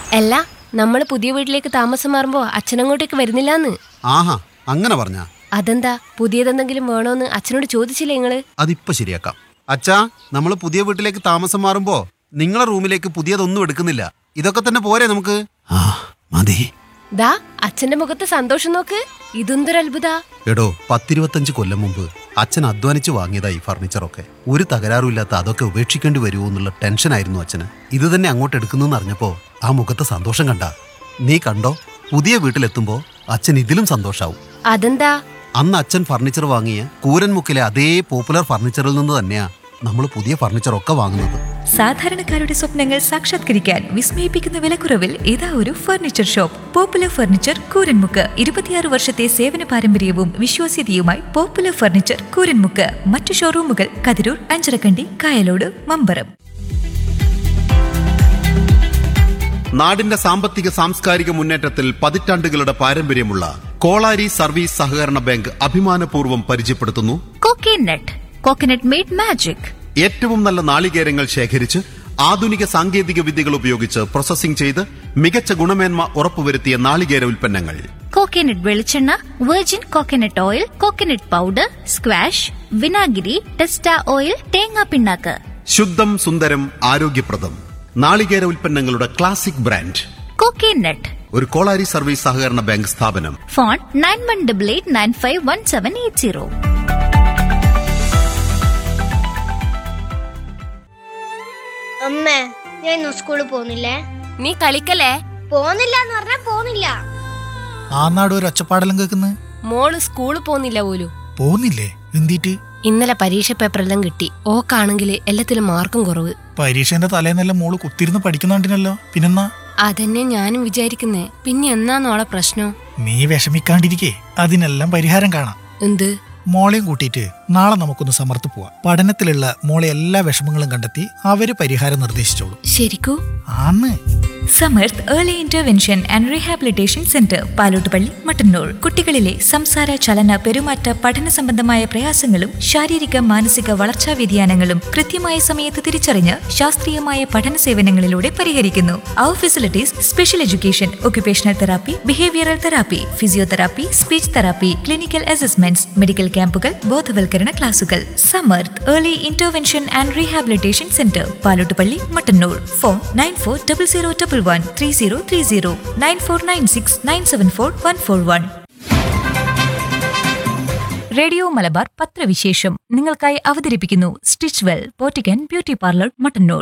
അല്ല നമ്മൾ പുതിയ വീട്ടിലേക്ക് താമസം മാറുമ്പോ അച്ഛനങ്ങോട്ടേക്ക് വരുന്നില്ലാന്ന് ആഹാ അങ്ങനെ പറഞ്ഞാ അതെന്താ പുതിയതെന്തെങ്കിലും വേണോന്ന് അച്ഛനോട് ചോദിച്ചില്ലേ നിങ്ങള് അതിപ്പോ ശരിയാക്കാം അച്ഛാ നമ്മൾ പുതിയ വീട്ടിലേക്ക് താമസം മാറുമ്പോ നിങ്ങളെ റൂമിലേക്ക് പുതിയതൊന്നും എടുക്കുന്നില്ല ഇതൊക്കെ തന്നെ പോരെ നമുക്ക് ആ മതി ദാ അച്ഛന്റെ മുഖത്ത് സന്തോഷം നോക്ക് ഇതെന്തൊരു അത്ഭുത എടോ പത്തിരുപത്തഞ്ച് കൊല്ലം മുമ്പ് അച്ഛൻ അധ്വാനിച്ച് വാങ്ങിയതാ ഈ ഫർണിച്ചറൊക്കെ ഒരു തകരാറുമില്ലാത്ത അതൊക്കെ ഉപേക്ഷിക്കേണ്ടി വരുമോ എന്നുള്ള ടെൻഷനായിരുന്നു അച്ഛന് ഇത് തന്നെ അങ്ങോട്ട് എടുക്കുന്നെന്ന് അറിഞ്ഞപ്പോ ആ മുഖത്തെ സന്തോഷം കണ്ട നീ കണ്ടോ പുതിയ വീട്ടിലെത്തുമ്പോ അച്ഛൻ ഇതിലും സന്തോഷാവും അതെന്താ അന്ന് അച്ഛൻ ഫർണിച്ചർ വാങ്ങിയ കൂരൻമുക്കിലെ അതേ പോപ്പുലർ ഫർണിച്ചറിൽ നിന്ന് തന്നെയാ നമ്മൾ പുതിയ ഫർണിച്ചറൊക്കെ വാങ്ങുന്നത് സാധാരണക്കാരുടെ സ്വപ്നങ്ങൾ സാക്ഷാത്കരിക്കാൻ വിസ്മയിപ്പിക്കുന്ന വിലക്കുറവിൽ ഇതാ ഒരു furniture shop popular furniture Kooranmukku ഇരുപത്തിയാറ് വർഷത്തെ സേവന പാരമ്പര്യവും വിശ്വാസ്യതയുമായി പോപ്പുലർ ഫർണിച്ചർ കൂരൻമുക്ക് മറ്റു ഷോറൂമുകൾ കതിരൂർ അഞ്ചരക്കണ്ടി കായലോട് മമ്പറം നാടിന്റെ സാമ്പത്തിക സാംസ്കാരിക മുന്നേറ്റത്തിൽ പതിറ്റാണ്ടുകളുടെ പാരമ്പര്യമുള്ള കോളാരി സർവീസ് സഹകരണ ബാങ്ക് അഭിമാനപൂർവ്വം പരിചയപ്പെടുത്തുന്നു കോക്കനട്ട് കോക്കനട്ട് മെയ്ഡ് മാജിക് ഏറ്റവും നല്ല നാളികേരങ്ങൾ ശേഖരിച്ച് ആധുനിക സാങ്കേതിക വിദ്യകൾ ഉപയോഗിച്ച് പ്രോസസ്സിംഗ് ചെയ്ത് മികച്ച ഗുണമേന്മ ഉറപ്പുവരുത്തിയ നാളികേര ഉൽപ്പന്നങ്ങൾ കോക്കനട്ട് വെളിച്ചെണ്ണ virgin coconut oil coconut powder squash വിനാഗിരി ടെസ്റ്റ ഓയിൽ തേങ്ങാ പിണ്ണാക്ക് ശുദ്ധം സുന്ദരം ആരോഗ്യപ്രദം നാളികേര ഉൽപ്പന്നങ്ങളുടെ ക്ലാസിക് ബ്രാൻഡ് കോക്കനട്ട് ഒരു കോളാരി സർവീസ് സഹകരണ ബാങ്ക് സ്ഥാപനം phone nine one double eight nine five one seven eight zero അമ്മേ ഞാൻ ഇന്ന് സ്കൂളിൽ പോകുന്നില്ലേ നീ കളിക്കലേ പോകുന്നില്ല എന്ന് പറഞ്ഞാ പോകുന്നില്ല ആ നാട് ഒരു ഒച്ചപ്പാടെല്ലാം കേൾക്കുന്നത് മോള് സ്കൂളിൽ പോന്നില്ല പോലും പോകുന്നില്ലേ എന്തിട്ട് ഇന്നലെ പരീക്ഷ പേപ്പറെല്ലാം കിട്ടി ഓക്കാണെങ്കിൽ എല്ലാത്തിലും മാർക്കും കുറവ് പരീക്ഷേന്റെ തലേന്നെല്ലാം മോള് കുത്തിരുന്ന് പഠിക്കുന്നുണ്ടിനല്ലോ പിന്നെന്നാ അതന്നെ ഞാനും വിചാരിക്കുന്നേ പിന്നെ എന്നാന്നോളെ പ്രശ്നം നീ വിഷമിക്കാണ്ടിരിക്കേ അതിനെല്ലാം പരിഹാരം കാണാം എന്ത് മോളെയും കൂട്ടിയിട്ട് നാളെ നമുക്കൊന്ന് സമർത്ത് പോവാം പഠനത്തിലുള്ള മോളെ എല്ലാ വിഷമങ്ങളും കണ്ടെത്തി അവര് പരിഹാരം നിർദ്ദേശിച്ചോളൂ ശരിക്കൂ ആന്ന് Samarth early intervention and rehabilitation centre Palottupalli Mattannur കുട്ടികളിലെ സംസാര ചലന പെരുമാറ്റ പഠന സംബന്ധമായ പ്രയാസങ്ങളും ശാരീരിക മാനസിക വളർച്ചാ വ്യതിയാനങ്ങളും കൃത്യമായ സമയത്ത് തിരിച്ചറിഞ്ഞ് ശാസ്ത്രീയമായ പഠന സേവനങ്ങളിലൂടെ പരിഹരിക്കുന്നു അവർ facilities special education occupational therapy behavioural therapy physiotherapy speech therapy clinical assessments medical ക്യാമ്പുകൾ ബോധവൽക്കരണ ക്ലാസുകൾ Samarth early intervention and rehabilitation centre Palottupalli Mattannur phone nine four double zero double one three zero three zero nine four nine six nine seven four one four one radio Malabar പത്രവിശേഷം നിങ്ങൾക്കായി അവതരിപ്പിക്കുന്നു stitch well പോറ്റിക്കൻ beauty parlour Mattannur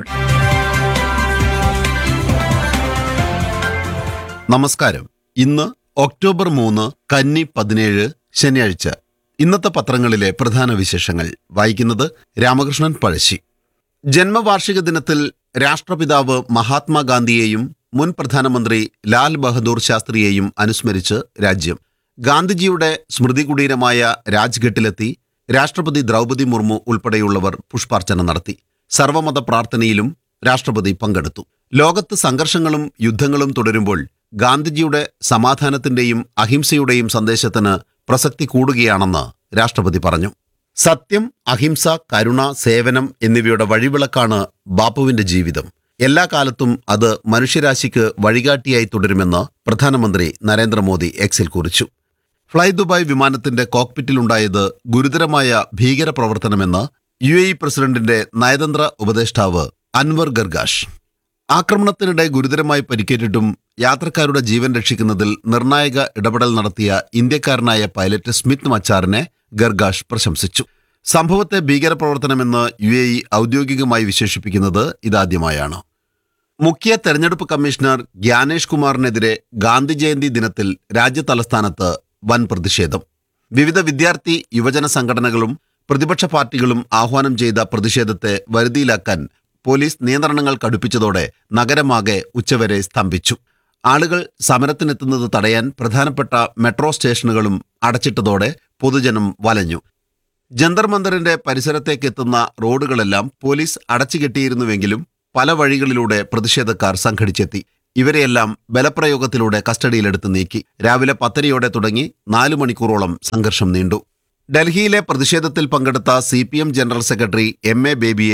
നമസ്കാരം ഇന്ന് October മൂന്ന് കന്നി പതിനേഴ് ശനിയാഴ്ച ഇന്നത്തെ പത്രങ്ങളിലെ പ്രധാന വിശേഷങ്ങൾ വായിക്കുന്നത് രാമകൃഷ്ണൻ പഴശ്ശി ജന്മവാർഷിക ദിനത്തിൽ രാഷ്ട്രപിതാവ് മഹാത്മാഗാന്ധിയെയും മുൻ പ്രധാനമന്ത്രി ലാൽ ബഹദൂർ ശാസ്ത്രിയെയും അനുസ്മരിച്ച് രാജ്യം ഗാന്ധിജിയുടെ സ്മൃതി കുടീരമായ രാജ്ഘട്ടിലെത്തി രാഷ്ട്രപതി ദ്രൗപദി മുർമു ഉൾപ്പെടെയുള്ളവർ പുഷ്പാർച്ചന നടത്തി സർവമത പ്രാർത്ഥനയിലും രാഷ്ട്രപതി പങ്കെടുത്തു ലോകത്ത് സംഘർഷങ്ങളും യുദ്ധങ്ങളും തുടരുമ്പോൾ ഗാന്ധിജിയുടെ സമാധാനത്തിന്റെയും അഹിംസയുടെയും സന്ദേശത്തിന് പ്രസക്തി കൂടുകയാണെന്ന് രാഷ്ട്രപതി പറഞ്ഞു സത്യം അഹിംസ കരുണ സേവനം എന്നിവയുടെ വഴിവിളക്കാണ് ബാപ്പുവിന്റെ ജീവിതം എല്ലാ കാലത്തും അത് മനുഷ്യരാശിക്ക് വഴികാട്ടിയായി തുടരുമെന്ന് പ്രധാനമന്ത്രി നരേന്ദ്രമോദി എക്സിൽ കുറിച്ചു ഫ്ലൈ ദുബായ് വിമാനത്തിന്റെ കോക്പിറ്റിലുണ്ടായത് ഗുരുതരമായ ഭീകരപ്രവർത്തനമെന്ന് യു എ ഇ പ്രസിഡന്റിന്റെ നയതന്ത്ര ഉപദേഷ്ടാവ് അൻവർ ഗർഗാഷ് ആക്രമണത്തിനിടെ ഗുരുതരമായി പരിക്കേറ്റിട്ടും യാത്രക്കാരുടെ ജീവൻ രക്ഷിക്കുന്നതിൽ നിർണായക ഇടപെടൽ നടത്തിയ ഇന്ത്യക്കാരനായ പൈലറ്റ് സ്മിത്ത് മച്ചാറിനെ ഗർഗാഷ് പ്രശംസിച്ചു സംഭവത്തെ ഭീകരപ്രവർത്തനമെന്ന് യു എ ഇ ഔദ്യോഗികമായി വിശേഷിപ്പിക്കുന്നത് ഇതാദ്യമായാണ് മുഖ്യ തെരഞ്ഞെടുപ്പ് കമ്മീഷണർ ഗ്യാനേഷ് കുമാറിനെതിരെ ഗാന്ധി ജയന്തി ദിനത്തിൽ രാജ്യതലസ്ഥാനത്ത് വൻ പ്രതിഷേധം വിവിധ വിദ്യാർത്ഥി യുവജന സംഘടനകളും പ്രതിപക്ഷ പാർട്ടികളും ആഹ്വാനം ചെയ്ത പ്രതിഷേധത്തെ വരുതിയിലാക്കാൻ പോലീസ് നിയന്ത്രണങ്ങൾ കടുപ്പിച്ചതോടെ നഗരമാകെ ഉച്ചവരെ സ്തംഭിച്ചു ആളുകൾ സമരത്തിനെത്തുന്നത് തടയാൻ പ്രധാനപ്പെട്ട മെട്രോ സ്റ്റേഷനുകളും അടച്ചിട്ടതോടെ പൊതുജനം വലഞ്ഞു ജന്തർ മന്ദറിന്റെ പരിസരത്തേക്ക് എത്തുന്ന റോഡുകളെല്ലാം പോലീസ് അടച്ചുകെട്ടിയിരുന്നുവെങ്കിലും പല വഴികളിലൂടെ പ്രതിഷേധക്കാർ സംഘടിച്ചെത്തി ഇവരെയെല്ലാം ബലപ്രയോഗത്തിലൂടെ കസ്റ്റഡിയിലെടുത്ത് നീക്കി രാവിലെ പത്തരയോടെ തുടങ്ങി നാലു മണിക്കൂറോളം സംഘർഷം നീണ്ടു ഡൽഹിയിലെ പ്രതിഷേധത്തിൽ പങ്കെടുത്ത C P M general secretary M A ബേബിയെയും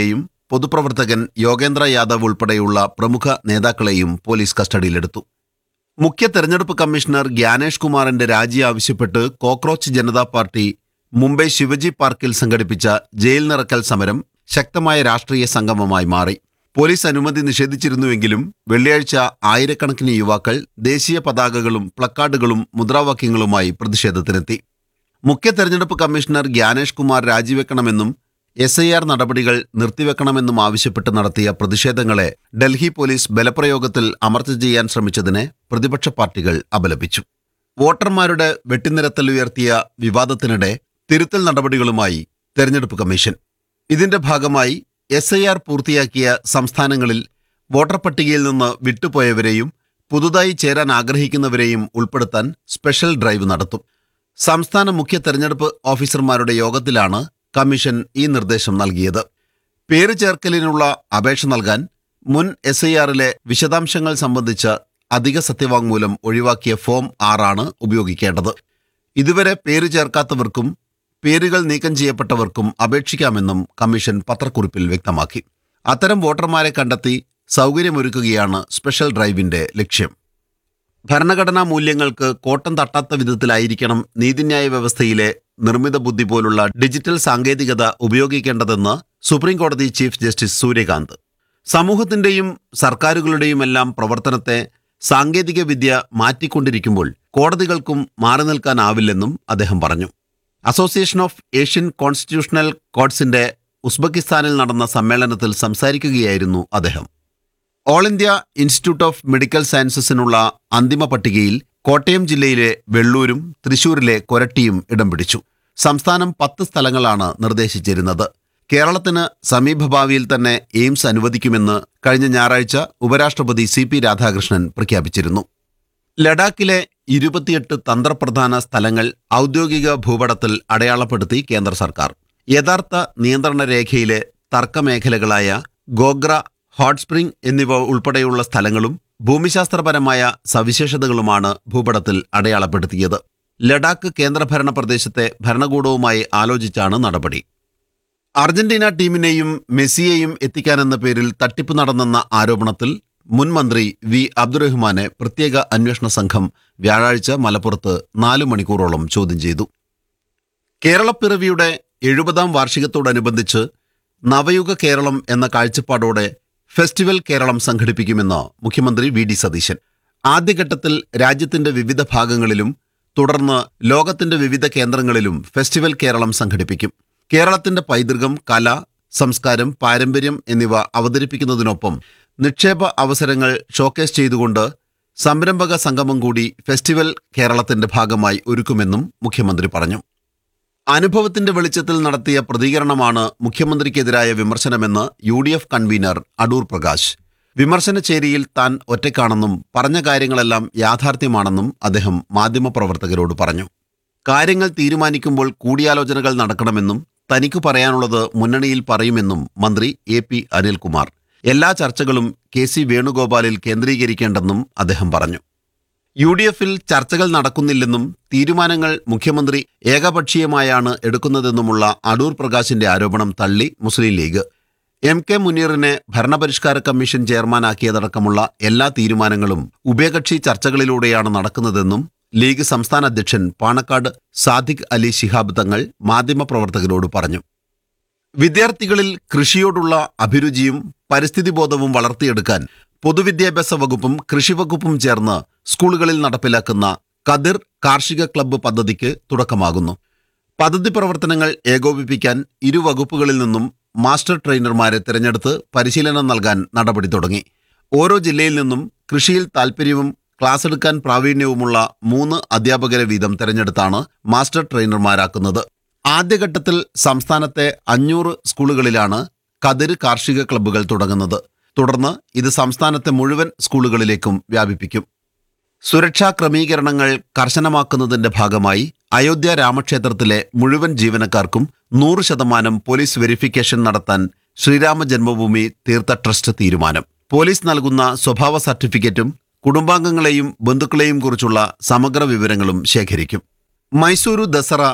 പൊതുപ്രവർത്തകൻ യോഗേന്ദ്ര യാദവ് ഉൾപ്പെടെയുള്ള പ്രമുഖ നേതാക്കളെയും പോലീസ് കസ്റ്റഡിയിലെടുത്തു മുഖ്യ തെരഞ്ഞെടുപ്പ് കമ്മീഷണർ ഗ്യാനേഷ് കുമാറിന്റെ രാജി ആവശ്യപ്പെട്ട് കോക്രോച്ച് ജനതാ പാർട്ടി മുംബൈ ശിവജി പാർക്കിൽ സംഘടിപ്പിച്ച ജയിൽ നിറക്കൽ സമരം ശക്തമായ രാഷ്ട്രീയ സംഗമമായി മാറി പോലീസ് അനുമതി നിഷേധിച്ചിരുന്നുവെങ്കിലും വെള്ളിയാഴ്ച ആയിരക്കണക്കിന് യുവാക്കൾ ദേശീയ പതാകകളും പ്ലക്കാർഡുകളും മുദ്രാവാക്യങ്ങളുമായി പ്രതിഷേധത്തിനെത്തി മുഖ്യ തെരഞ്ഞെടുപ്പ് കമ്മീഷണർ ഗ്യാനേഷ് കുമാർ രാജിവെക്കണമെന്നും എസ് ഐ ആർ നടപടികൾ നിർത്തിവെക്കണമെന്നും ആവശ്യപ്പെട്ട് നടത്തിയ പ്രതിഷേധങ്ങളെ ഡൽഹി പോലീസ് ബലപ്രയോഗത്തിൽ അമർച്ച ചെയ്യാൻ ശ്രമിച്ചതിനെ പ്രതിപക്ഷ പാർട്ടികൾ അപലപിച്ചു വോട്ടർമാരുടെ വെട്ടിനിരത്തൽ ഉയർത്തിയ വിവാദത്തിനിടെ തിരുത്തൽ നടപടികളുമായി തെരഞ്ഞെടുപ്പ് കമ്മീഷൻ ഇതിന്റെ ഭാഗമായി എസ് ഐ ആർ പൂർത്തിയാക്കിയ സംസ്ഥാനങ്ങളിൽ വോട്ടർ പട്ടികയിൽ നിന്ന് വിട്ടുപോയവരെയും പുതുതായി ചേരാൻ ആഗ്രഹിക്കുന്നവരെയും ഉൾപ്പെടുത്താൻ സ്പെഷ്യൽ ഡ്രൈവ് നടത്തും സംസ്ഥാന മുഖ്യ തെരഞ്ഞെടുപ്പ് ഓഫീസർമാരുടെ യോഗത്തിലാണ് കമ്മീഷൻ ഈ നിർദ്ദേശം നൽകിയത് പേര് ചേർക്കലിനുള്ള അപേക്ഷ നൽകാൻ മുൻ എസ് ഐ ആറിലെ വിശദാംശങ്ങൾ സംബന്ധിച്ച അധിക സത്യവാങ്മൂലം ഒഴിവാക്കിയ ഫോം ആറാണ് ഉപയോഗിക്കേണ്ടത് ഇതുവരെ പേര് ചേർക്കാത്തവർക്കും പേരുകൾ നീക്കം ചെയ്യപ്പെട്ടവർക്കും അപേക്ഷിക്കാമെന്നും കമ്മീഷൻ പത്രക്കുറിപ്പിൽ വ്യക്തമാക്കി അത്തരം വോട്ടർമാരെ കണ്ടെത്തി സൗകര്യമൊരുക്കുകയാണ് സ്പെഷ്യൽ ഡ്രൈവിന്റെ ലക്ഷ്യം ഭരണഘടനാ മൂല്യങ്ങൾക്ക് കോട്ടം തട്ടാത്ത വിധത്തിലായിരിക്കണം നീതിന്യായ വ്യവസ്ഥയിലെ നിർമ്മിത ബുദ്ധി പോലുള്ള ഡിജിറ്റൽ സാങ്കേതികത ഉപയോഗിക്കേണ്ടതെന്ന് സുപ്രീം കോടതി ചീഫ് ജസ്റ്റിസ് സൂര്യകാന്ത് സമൂഹത്തിന്റെയും സർക്കാരുകളുടെയുമെല്ലാം പ്രവർത്തനത്തെ സാങ്കേതിക വിദ്യ മാറ്റിക്കൊണ്ടിരിക്കുമ്പോൾ കോടതികൾക്കും മാറി നിൽക്കാനാവില്ലെന്നും അദ്ദേഹം പറഞ്ഞു അസോസിയേഷൻ ഓഫ് ഏഷ്യൻ കോൺസ്റ്റിറ്റ്യൂഷണൽ കോഡ്സിന്റെ ഉസ്ബെക്കിസ്ഥാനിൽ നടന്ന സമ്മേളനത്തിൽ സംസാരിക്കുകയായിരുന്നു അദ്ദേഹം all India institute of medical സയൻസസിനുള്ള അന്തിമ പട്ടികയിൽ കോട്ടയം ജില്ലയിലെ വെള്ളൂരും തൃശൂരിലെ കൊരട്ടിയും ഇടം പിടിച്ചു സംസ്ഥാനം പത്ത് സ്ഥലങ്ങളാണ് നിർദ്ദേശിച്ചിരുന്നത് കേരളത്തിന് സമീപഭാവിയിൽ തന്നെ എയിംസ് അനുവദിക്കുമെന്ന് കഴിഞ്ഞ ഞായറാഴ്ച ഉപരാഷ്ട്രപതി സി പി രാധാകൃഷ്ണൻ പ്രഖ്യാപിച്ചിരുന്നു ലഡാക്കിലെ ഇരുപത്തിയെട്ട് തന്ത്രപ്രധാന സ്ഥലങ്ങൾ ഔദ്യോഗിക ഭൂപടത്തിൽ അടയാളപ്പെടുത്തി കേന്ദ്ര സർക്കാർ യഥാർത്ഥ നിയന്ത്രണ രേഖയിലെ തർക്കമേഖലകളായ ഗോഗ്ര ഹോട്ട് സ്പ്രിംഗ് എന്നിവ ഉൾപ്പെടെയുള്ള സ്ഥലങ്ങളും ഭൂമിശാസ്ത്രപരമായ സവിശേഷതകളുമാണ് ഭൂപടത്തിൽ അടയാളപ്പെടുത്തിയത് ലഡാക്ക് കേന്ദ്രഭരണ പ്രദേശത്തെ ഭരണകൂടവുമായി ആലോചിച്ചാണ് നടപടി അർജന്റീന ടീമിനെയും മെസ്സിയെയും എത്തിക്കാനെന്ന പേരിൽ തട്ടിപ്പ് നടന്നെന്ന ആരോപണത്തിൽ മുൻ മന്ത്രി വി അബ്ദുറഹ്മാനെ പ്രത്യേക അന്വേഷണ സംഘം വ്യാഴാഴ്ച മലപ്പുറത്ത് നാലു മണിക്കൂറോളം ചോദ്യം ചെയ്തു കേരളപ്പിറവിയുടെ എഴുപതാം വാർഷികത്തോടനുബന്ധിച്ച് നവയുഗ കേരളം എന്ന കാഴ്ചപ്പാടോടെ ഫെസ്റ്റിവൽ കേരളം സംഘടിപ്പിക്കുമെന്ന് മുഖ്യമന്ത്രി വി ഡി സതീശൻ ആദ്യഘട്ടത്തിൽ രാജ്യത്തിന്റെ വിവിധ ഭാഗങ്ങളിലും തുടർന്ന് ലോകത്തിന്റെ വിവിധ കേന്ദ്രങ്ങളിലും ഫെസ്റ്റിവൽ കേരളം സംഘടിപ്പിക്കും കേരളത്തിന്റെ പൈതൃകം കല സംസ്കാരം പാരമ്പര്യം എന്നിവ അവതരിപ്പിക്കുന്നതിനൊപ്പം നിക്ഷേപ അവസരങ്ങൾ ഷോക്കേസ് ചെയ്തുകൊണ്ട് സംരംഭക സംഗമം കൂടി ഫെസ്റ്റിവൽ കേരളത്തിന്റെ ഭാഗമായി ഒരുക്കുമെന്നും മുഖ്യമന്ത്രി പറഞ്ഞു അനുഭവത്തിന്റെ വെളിച്ചത്തിൽ നടത്തിയ പ്രതികരണമാണ് മുഖ്യമന്ത്രിക്കെതിരായ വിമർശനമെന്ന് U D F convenor Adoor Prakash വിമർശനചേരിയിൽ താൻ ഒറ്റയ്ക്കാണെന്നും പറഞ്ഞ കാര്യങ്ങളെല്ലാം യാഥാർത്ഥ്യമാണെന്നും അദ്ദേഹം മാധ്യമപ്രവർത്തകരോട് പറഞ്ഞു കാര്യങ്ങൾ തീരുമാനിക്കുമ്പോൾ കൂടിയാലോചനകൾ നടക്കണമെന്നും തനിക്ക് പറയാനുള്ളത് മുന്നണിയിൽ പറയുമെന്നും മന്ത്രി എ പി അനിൽകുമാർ എല്ലാ ചർച്ചകളും കെ സി വേണുഗോപാലിൽ കേന്ദ്രീകരിക്കേണ്ടെന്നും അദ്ദേഹം പറഞ്ഞു യു ഡി എഫിൽ ചർച്ചകൾ നടക്കുന്നില്ലെന്നും തീരുമാനങ്ങൾ മുഖ്യമന്ത്രി ഏകപക്ഷീയമായാണ് എടുക്കുന്നതെന്നുമുള്ള അടൂർ പ്രകാശിന്റെ ആരോപണം തള്ളി മുസ്ലിം ലീഗ് എം കെ മുനീറിനെ ഭരണപരിഷ്കാര കമ്മീഷൻ ചെയർമാനാക്കിയതടക്കമുള്ള എല്ലാ തീരുമാനങ്ങളും ഉഭയകക്ഷി ചർച്ചകളിലൂടെയാണ് നടക്കുന്നതെന്നും ലീഗ് സംസ്ഥാന അധ്യക്ഷൻ പാണക്കാട് സാദിഖ് അലി ശിഹാബ് തങ്ങൾ മാധ്യമപ്രവർത്തകരോട് പറഞ്ഞു വിദ്യാർത്ഥികളിൽ കൃഷിയോടുള്ള അഭിരുചിയും പരിസ്ഥിതി ബോധവും വളർത്തിയെടുക്കാൻ പൊതുവിദ്യാഭ്യാസ വകുപ്പും കൃഷി വകുപ്പും ചേർന്ന് സ്കൂളുകളിൽ നടപ്പിലാക്കുന്ന കതിർ കാർഷിക ക്ലബ്ബ് പദ്ധതിക്ക് തുടക്കമാകുന്നു പദ്ധതി പ്രവർത്തനങ്ങൾ ഏകോപിപ്പിക്കാൻ ഇരു വകുപ്പുകളിൽ നിന്നും മാസ്റ്റർ ട്രെയിനർമാരെ തിരഞ്ഞെടുത്ത് പരിശീലനം നൽകാൻ നടപടി തുടങ്ങി ഓരോ ജില്ലയിൽ നിന്നും കൃഷിയിൽ താൽപ്പര്യവും ക്ലാസ് എടുക്കാൻ പ്രാവീണ്യവുമുള്ള മൂന്ന് അധ്യാപകരെ വീതം തിരഞ്ഞെടുത്താണ് മാസ്റ്റർ ട്രെയിനർമാരാക്കുന്നത് ആദ്യഘട്ടത്തിൽ സംസ്ഥാനത്തെ അഞ്ഞൂറ് സ്കൂളുകളിലാണ് കതിര് കാർഷിക ക്ലബ്ബുകൾ തുടങ്ങുന്നത് തുടർന്ന് ഇത് സംസ്ഥാനത്തെ മുഴുവൻ സ്കൂളുകളിലേക്കും വ്യാപിപ്പിക്കും സുരക്ഷാ ക്രമീകരണങ്ങൾ കർശനമാക്കുന്നതിന്റെ ഭാഗമായി അയോധ്യ രാമക്ഷേത്രത്തിലെ മുഴുവൻ ജീവനക്കാർക്കും നൂറ് ശതമാനം പോലീസ് വെരിഫിക്കേഷൻ നടത്താൻ ശ്രീരാമ ജന്മഭൂമി തീർത്ഥ ട്രസ്റ്റ് തീരുമാനം പോലീസ് നൽകുന്ന സ്വഭാവ സർട്ടിഫിക്കറ്റും കുടുംബാംഗങ്ങളെയും ബന്ധുക്കളെയും കുറിച്ചുള്ള സമഗ്ര വിവരങ്ങളും ശേഖരിക്കും മൈസൂരു ദസറ